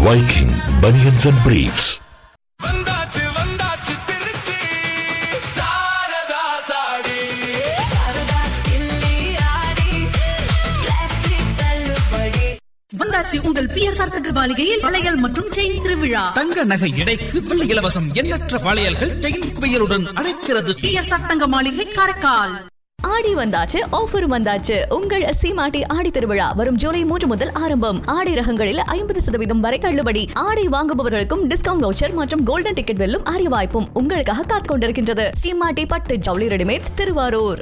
Viking Bunions and Briefs. வந்தாச்சு வந்தாச்சு திருச்சி சாரதா சாடி வந்தாச்சு உங்கள் பிஎஸ்ஆர் தகவலிகையில் வளையல் மற்றும் செயின் திருவிழா தங்க நகை எடைக்கு வெள்ளி இலவசம் எண்ணற்ற வளையல்கள் செயின் குவியலுடன் அழைக்கிறது பிஎஸ்ஆர் தங்க மாளிகை காரைக்கால் ஆடி வந்தாச்சு ஆஃபர் வந்தாச்சு உங்கள் சீமாட்டி ஆடி திருவிழா வரும் ஜூலை மூன்று முதல் ஆரம்பம் ஆடை ரகங்களில் ஐம்பது சதவீதம் வரை தள்ளுபடி ஆடை வாங்குபவர்களுக்கும் டிஸ்கவுண்ட் வவுச்சர் மற்றும் கோல்டன் டிக்கெட் வெல்லும் அரிய வாய்ப்பும் உங்களுக்காக காத்துக் கொண்டிருக்கின்றது சீமாட்டி பட்டு ஜவுளி ரெடிமேட்ஸ் திருவாரூர்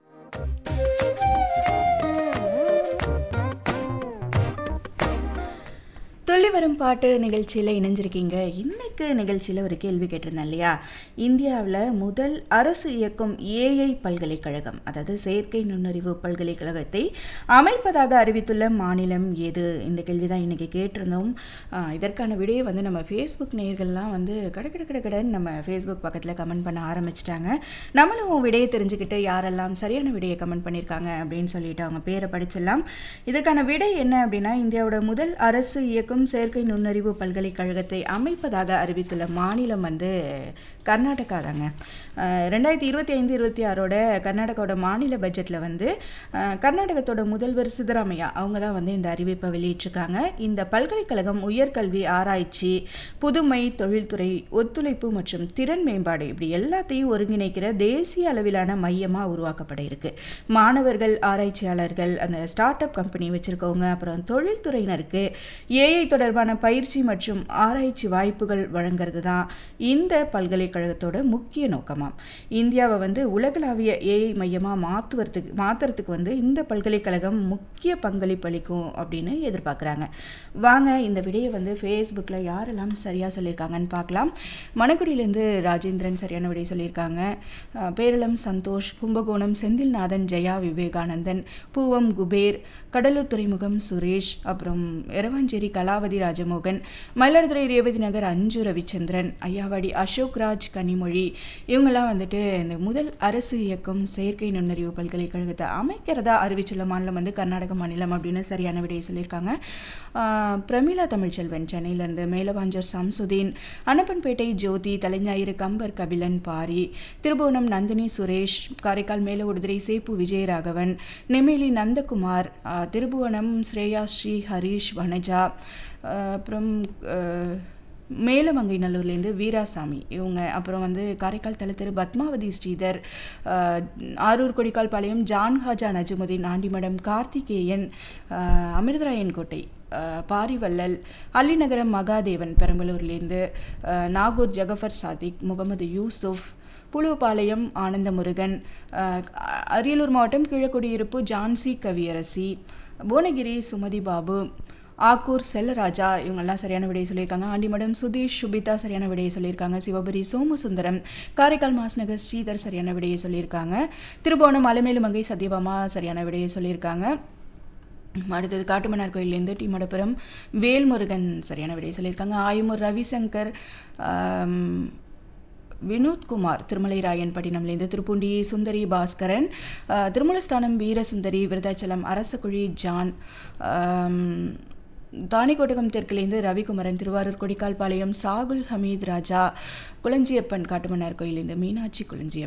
துள்ளி வரும் பாட்டு நிகழ்ச்சியில் இணைஞ்சிருக்கீங்க இன்னைக்கு நிகழ்ச்சியில் ஒரு கேள்வி கேட்டிருந்தேன் இல்லையா இந்தியாவில் முதல் அரசு இயக்கும் ஏஐ பல்கலைக்கழகம் அதாவது செயற்கை நுண்ணறிவு பல்கலைக்கழகத்தை அமைப்பதாக அறிவித்துள்ள மாநிலம் எது இந்த கேள்வி தான் இன்றைக்கி கேட்டிருந்தோம் ஆ, இதற்கான விடையை வந்து நம்ம ஃபேஸ்புக் நேயர்கள்லாம் வந்து கட கட கட கடன்னு நம்ம ஃபேஸ்புக் பக்கத்தில் கமெண்ட் பண்ண ஆரம்பிச்சிட்டாங்க நம்மளும் விடையை தெரிஞ்சுக்கிட்டு யாரெல்லாம் சரியான விடையை கமெண்ட் பண்ணியிருக்காங்க அப்படின்னு சொல்லிட்டு அவங்க பேரை படிச்சிடலாம் இதற்கான விடை என்ன அப்படின்னா இந்தியாவோட முதல் அரசு இயக்கும் செயற்கை நுண்ணறிவு பல்கலைக்கழகத்தை அமைப்பதாக அறிவித்துள்ள மாநிலம் வந்து கர்நாடகா தாங்க அஹ் ரெண்டாயிரத்தி இருபத்தி ஐந்து இருபத்தி ஆறோட கர்நாடகாவோட மாநில பட்ஜெட்டில் வந்து அஹ் கர்நாடகத்தோட முதல்வர் சித்தராமையா அவங்க தான் வந்து இந்த அறிவிப்பை வெளியிட்டிருக்காங்க இந்த பல்கலைக்கழகம் உயர்கல்வி ஆராய்ச்சி புதுமை தொழில்துறை ஒத்துழைப்பு மற்றும் திறன் மேம்பாடு இப்படி எல்லாத்தையும் ஒருங்கிணைக்கிற தேசிய அளவிலான மையமாக உருவாக்கப்பட இருக்கு மாணவர்கள் ஆராய்ச்சியாளர்கள் அந்த ஸ்டார்ட் அப் கம்பெனி வச்சுருக்கவங்க அப்புறம் தொழில்துறையினருக்கு ஏஐ தொடர்பான பயிற்சி மற்றும் ஆராய்ச்சி வாய்ப்புகள் வழங்குறது தான் இந்த பல்கலைக்கழகத்தோட முக்கிய நோக்கமாம் இந்தியாவை வந்து உலகளாவிய ஏஐ மையமாக மாற்றுவதுக்கு மாற்றுறதுக்கு வந்து இந்த பல்கலைக்கழகம் முக்கிய பங்களிப்பு அளிக்கும் அப்படின்னு எதிர்பார்க்குறாங்க வாங்க இந்த விடையை வந்து ஃபேஸ்புக்கில் யாரெல்லாம் சரியாக சொல்லியிருக்காங்கன்னு பார்க்கலாம் மணக்குடியிலேருந்து ராஜேந்திரன் சரியான விடை சொல்லியிருக்காங்க அஹ் பேரளம் சந்தோஷ் கும்பகோணம் செந்தில்நாதன் ஜெயா விவேகானந்தன் பூவம் குபேர் கடலூர் துறைமுகம் சுரேஷ் அப்புறம் எரவாஞ்சேரி கலாவதி ராஜமோகன் மயிலாடுதுறை ரேவதி நகர் அஞ்சு ரவிச்சந்திரன் ஐயாவாடி அசோக் ராஜ் கனிமொழி இவங்கெல்லாம் வந்துட்டு இந்த முதல் அரசு இயக்கும் செயற்கை நுண்ணறிவு பல்கலைக்கழகத்தை அமைக்கிறதா அறிவிச்சுள்ள மாநிலம் வந்து கர்நாடக மாநிலம் அப்படின்னு சரியான விடையை சொல்லியிருக்காங்க ஆஹ் பிரமிளா தமிழ்ச்செல்வன் சென்னையிலேருந்து மேலவாஞ்சர் சம்சுதீன் அனப்பன்பேட்டை ஜோதி தலைஞாயிறு கம்பர் கபிலன் பாரி திருபுவனம் நந்தினி சுரேஷ் காரைக்கால் மேலவுடுதுறை சேப்பு விஜயராகவன் நெமேலி நந்தகுமார் ஆஹ் திருபுவனம் ஸ்ரேயா ஸ்ரீ ஹரீஷ் வனஜா ஆஹ் அப்புறம் ஆஹ் மேலமங்கை நல்லூர்லேருந்து வீராசாமி இவங்க அப்புறம் வந்து காரைக்கால் தலத்திரு பத்மாவதி ஸ்ரீதர் ஆஹ் ஆரூர் கொடிக்கால் பாளையம் ஜான் ஹாஜா நஜுமுதீன் ஆண்டிமடம் கார்த்திகேயன் ஆஹ் அமிர்தராயன் கோட்டை ஆஹ் பாரிவள்ளல் அள்ளிநகரம் மகாதேவன் பெரம்பலூர்லேருந்து ஆஹ் நாகூர் ஜகஃபர் சாதிக் முகமது யூசுப் புழுப்பாளையம் ஆனந்த முருகன் ஆஹ் அரியலூர் மாவட்டம் கீழக்குடியிருப்பு ஜான்சி கவியரசி புவனகிரி சுமதி பாபு ஆக்கூர் செல்லராஜா இவங்கெல்லாம் சரியான விடையை சொல்லியிருக்காங்க ஆண்டிமடம் சுதீஷ் சுபிதா சரியான விடையை சொல்லியிருக்காங்க சிவபுரி சோமசுந்தரம் காரைக்கால் மாஸ்நகர் ஸ்ரீதர் சரியான விடையை சொல்லியிருக்காங்க திருபுவனம் அலமேலு மங்கை சத்யபாமா சரியான விடையை சொல்லியிருக்காங்க அடுத்தது காட்டுமன்னார் கோயிலேருந்து டி மடப்புரம் வேல்முருகன் சரியான விடையை சொல்லியிருக்காங்க ஆயுமூர் ரவிசங்கர் ஆம், வினோத்குமார் திருமலை ராயன் பட்டினம்லேருந்து திருப்பூண்டி சுந்தரி பாஸ்கரன் ஆஹ், திருமலஸ்தானம் வீரசுந்தரி விருதாச்சலம் அரசகுழி ஜான் ஆம், தானிக்கோட்டகம் தெற்குலேருந்து ரவிக்குமரன் திருவாரூர் கொடிக்கால்பாளையம் சாகுல் ஹமீத் ராஜா குளஞ்சியப்பன் காட்டுமன்னார் கோயிலேருந்து மீனாட்சி குளஞ்சியப்பன்